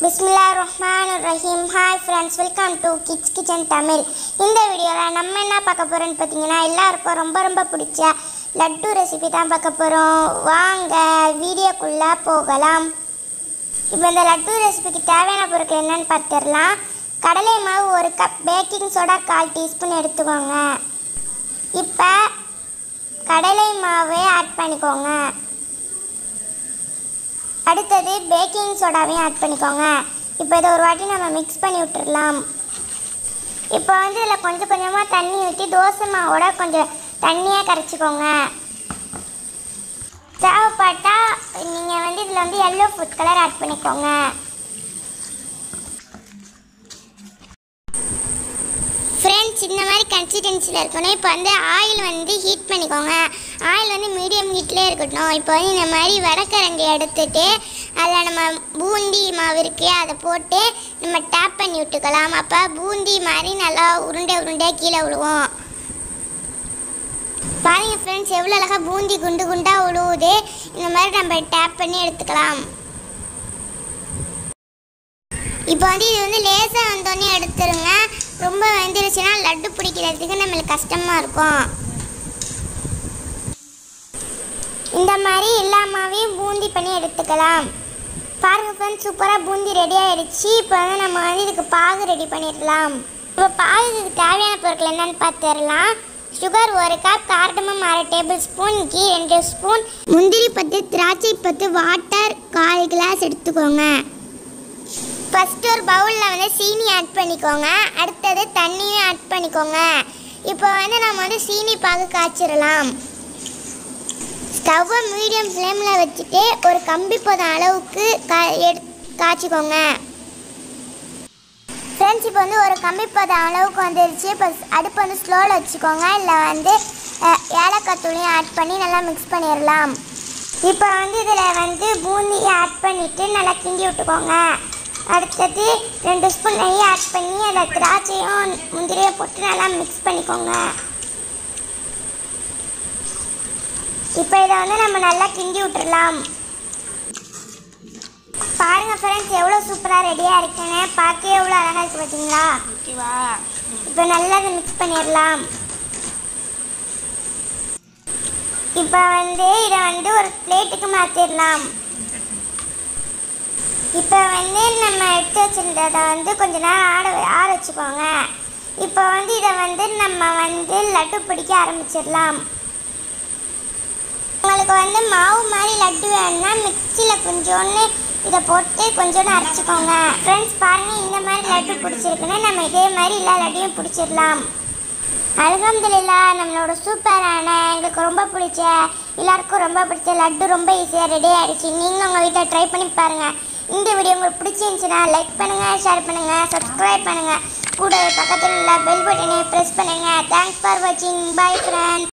பிஸ்மில்லா ரஹ்மான் ரஹீம் hi friends welcome to kids kitchen Tamil இந்த வீடியோவில் நம்ம என்ன பார்க்க போகிறோம்னு பார்த்தீங்கன்னா எல்லாருக்கும் ரொம்ப ரொம்ப பிடிச்ச லட்டு ரெசிபி தான் பார்க்க போகிறோம் வாங்க வீடியோக்குள்ளே போகலாம் இப்போ இந்த லட்டு ரெசிபிக்கு தேவையான பொருட்கள் என்னன்னு பார்த்துடலாம் கடலை மாவு ஒரு கப் பேக்கிங் சோடா கால் டீஸ்பூன் எடுத்துக்கோங்க இப்போ கடலை மாவை ஆட் பண்ணிக்கோங்க அடுத்தது பேக்கிங் சோடாவையும் ஆட் பண்ணிக்கோங்க இப்போ இதை ஒரு வாட்டி நம்ம மிக்ஸ் பண்ணி விட்டுறலாம் இப்போ வந்து இதில் கொஞ்சம் கொஞ்சமாக தண்ணி ஊற்றி தோசை மாவோட கொஞ்சம் தண்ணியாக கரைச்சிக்கோங்க தேவைப்பட்டா நீங்கள் வந்து இதில் வந்து எல்லோ ஃபுட் கலர் ஆட் பண்ணிக்கோங்க ஃப்ரெண்ட்ஸ் இந்த மாதிரி கன்சிஸ்டன்சியில் இருக்கணும் இப்போ வந்து ஆயில் வந்து ஹீட் பண்ணிக்கோங்க ஆயில் வந்து மீடியம் ஹீட்லேயே இருக்கட்டும் இப்போ வந்து இந்த மாதிரி வடக்கரண்டி எடுத்துட்டு அதில் நம்ம பூந்தி மாவு இருக்கு அதை போட்டு நம்ம டேப் பண்ணி விட்டுக்கலாம் அப்போ பூந்தி மாதிரி நல்லா உருண்டை உருண்டையாக கீழே விழுவோம் பாருங்கள் ஃப்ரெண்ட்ஸ் எவ்வளோ அழகாக பூந்தி குண்டு குண்டாக விழுவுது இந்த மாதிரி நம்ம டேப் பண்ணி எடுத்துக்கலாம் இப்போ வந்து இது வந்து லேசாக வந்தோடனே எடுத்துருங்க ரொம்ப வந்துருச்சுன்னா லட்டு பிடிக்கிறதுக்கு நம்மளுக்கு கஷ்டமாக இருக்கும் இந்த மாதிரி எல்லா மாவையும் பூந்தி பண்ணி எடுத்துக்கலாம் பாருங்க ஃப்ரெண்ட்ஸ் சூப்பராக பூந்தி ரெடி ஆயிடுச்சு இப்போ வந்து நம்ம வந்து இதுக்கு பாகு ரெடி பண்ணிடலாம் இப்போ பாகுக்கு தேவையான பொருட்கள் என்னன்னு பார்த்துடலாம் சுகர் ஒரு கப் கார்டமம் அரை டேபிள் ஸ்பூன் கீ ரெண்டு ஸ்பூன் முந்திரி பத்து திராட்சை பத்து வாட்டர் கால் கிளாஸ் எடுத்துக்கோங்க ஃபஸ்ட்டு ஒரு பவுலில் வந்து சீனி ஆட் பண்ணிக்கோங்க அடுத்தது தண்ணியும் ஆட் பண்ணிக்கோங்க இப்போ வந்து நம்ம வந்து சீனி பாகு காய்ச்சிடலாம் ஸ்டவ்வை மீடியம் ஃப்ளேமில் வச்சுட்டு ஒரு கம்பி பதம் அளவுக்கு கா எடு காய்ச்சிக்கோங்க ஃப்ரெண்ட்ஸ் இப்போ வந்து ஒரு கம்பி பதம் அளவுக்கு வந்துருச்சு இப்போ அடுப்பு வந்து ஸ்லோவில் வச்சுக்கோங்க இல்லை வந்து அஹ், ஏலக்காய் தூளையும் ஆட் பண்ணி நல்லா மிக்ஸ் பண்ணிடலாம் இப்போ வந்து இதில் வந்து பூந்தியை ஆட் பண்ணிவிட்டு நல்லா கிண்டி விட்டுக்கோங்க அடுத்தது ரெண்டு ஸ்பூன் நெய் ஆட் பண்ணி அதில் திராட்சையும் முந்திரியும் போட்டு நல்லா மிக்ஸ் பண்ணிக்கோங்க இப்போ இதை வந்து நம்ம நல்லா கிண்டி விட்டுறலாம் பாருங்க ஃப்ரெண்ட்ஸ் எவ்வளோ சூப்பராக ரெடியாக இருக்குன்னு பார்க்க எவ்வளோ அழகாக இருக்கு பார்த்தீங்களா ஓகேவா இப்போ நல்லா இதை மிக்ஸ் பண்ணிடலாம் இப்போ வந்து இதை வந்து ஒரு பிளேட்டுக்கு மாற்றிடலாம் இப்போ வந்து நம்ம எடுத்து வச்சிருந்ததை வந்து கொஞ்ச நேரம் ஆட ஆற வச்சுக்கோங்க இப்போ வந்து இதை வந்து நம்ம வந்து லட்டு பிடிக்க ஆரம்பிச்சிடலாம் உங்களுக்கு வந்து மாவு மாதிரி லட்டு வேணும்னா மிக்சியில் கொஞ்சோன்னு இதை போட்டு கொஞ்சோண்டு அரைச்சிக்கோங்க ஃப்ரெண்ட்ஸ் பாருங்கள் இந்த மாதிரி லட்டு பிடிச்சிருக்குன்னா நம்ம இதே மாதிரி எல்லா லட்டையும் பிடிச்சிடலாம் அல்ஹம்துலில்லா நம்மளோட சூப்பரான எங்களுக்கு ரொம்ப பிடிச்ச எல்லாருக்கும் ரொம்ப பிடிச்ச லட்டு ரொம்ப ஈஸியாக ரெடி ஆகிடுச்சு நீங்களும் உங்கள் வீட்டில் ட்ரை பண்ணி பாருங்கள் இந்த வீடியோ உங்களுக்கு பிடிச்சிருந்துச்சுன்னா லைக் பண்ணுங்கள் ஷேர் பண்ணுங்கள் சப்ஸ்கிரைப் பண்ணுங்கள் கூட பக்கத்தில் உள்ள பெல் பட்டனை ப்ரெஸ் பண்ணுங்கள் தேங்க்ஸ் ஃபார் வாட்சிங் பை ஃப்ரெண்ட்ஸ்